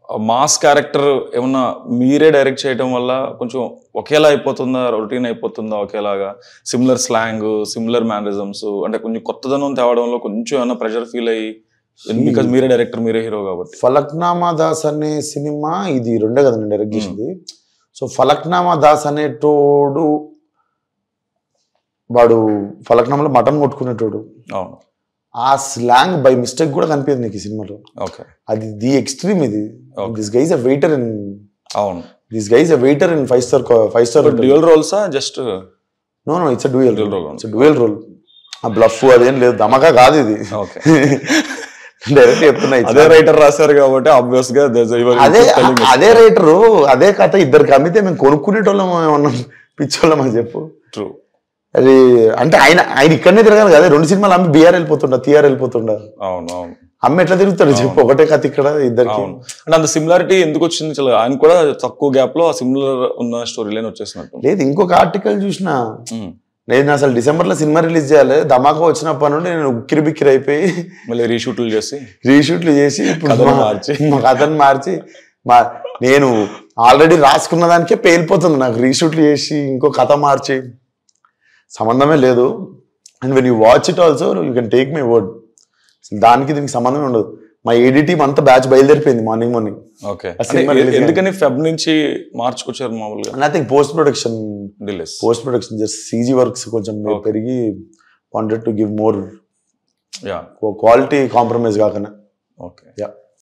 Mass character ఏమన్నా మీరే direct చేయడం వల్ల కొంచెం ఒకేలా అయిపోతుందా రొటీన్ అయిపోతుందా ఒకేలాగా సిమిలర్ స్లాంగ్ సిమిలర్ మేనరిజమ్స్ అంటే కొంచెం కొత్తదనం తేవడంలో కొంచెం ఏమైనా ప్రెషర్ ఫీల్ అయ్యి బికాజ్ మీరే డైరెక్టర్ మీరే హీరో కాబట్టి ఫలక్నామా దాస్ అనే సినిమా ఇది రెండే కదా నేను డైరెక్ట్ చేసింది సో ఫలక్నామా దాస్ అనేటోడు వాడు ఫలక్నామాలో మటన్ కొట్టుకునేటోడు అవును ఆ స్లాంగ్ బై మిస్టేక్ కూడా కనిపించదు నీకు ఈ సినిమాలో ఓకే అది ది ఎక్స్ట్రీమ్ ఇది Okay. This guy's a waiter in అవును this guy's a waiter in five star five star dual రోల్సా just no no it's dual Dual role role. It's dual role ఆ బ్లఫ్ అదేం లేదు ధమకా కాదు ఇది okay direct చెప్తున్నా it's అదే writer రాశారు కాబట్టి ఆబ్వియస్ గా there's a- you are అదే telling us. అదే రైటరు అదే కథ ఇద్దరికి అమ్మితే మేము కొనుక్కునేటోళ్ళం ఏమన్నా పిచ్చోళ్ళం అని చెప్పు True. అది అంటే ఆయన ఆయన ఇక్కడనే తిరగాలి కదా రెండు సినిమాలు అమ్మి బీఆర్ వెళ్ళిపోతుండ టీఆర్ వెళ్ళిపోతుండ అవును అవును అమ్మ ఎట్లా తిరుగుతాడు చెప్పు ఒకటే కథ ఇక్కడ ఇద్దరికి అవును అంటే అంత సిమిలారిటీ ఎందుకు వచ్చింది చాలా ఆయన కూడా తక్కువ గ్యాప్ లో ఆ సిమిలర్ ఉన్న స్టోరీ లైన్ వచ్చేసినట్టు లేదు ఇంకొక ఆర్టికల్ చూసిన ఉమ్. నేను అసలు డిసెంబర్ లో సినిమా రిలీజ్ చేయాలి ధమాకా వచ్చినప్పటి నుండి నేను ఉక్కిరి బిక్కిరి అయిపోయి మళ్ళీ రీషూట్లు చేసి రీషూట్లు చేసి ఇప్పుడు కథను మా- మార్చి. మా కథను మార్చి మా నేను ఆల్రెడీ రాసుకున్న దానికే పేలిపోతుంది నాకు రీషూట్లు చేసి ఇంకో కథ మార్చి సంబంధమే లేదు and when you watch it also you can take my word దానికి దీనికి సంబంధమే ఉండదు మా ఏడీ టీం అంతా బ్యాచ్ బయలుదేరిపోయింది మార్నింగ్ మార్నింగ్ ఓకే ఆ సినిమా release ఎందుకని ఫెబ్ నుంచి మార్చుకొచ్చారు మామూలుగా nothing post production delays post production just CG works కొంచెం పెరిగి wanted to give more yeah quality compromise కాకుండా ఓకే యా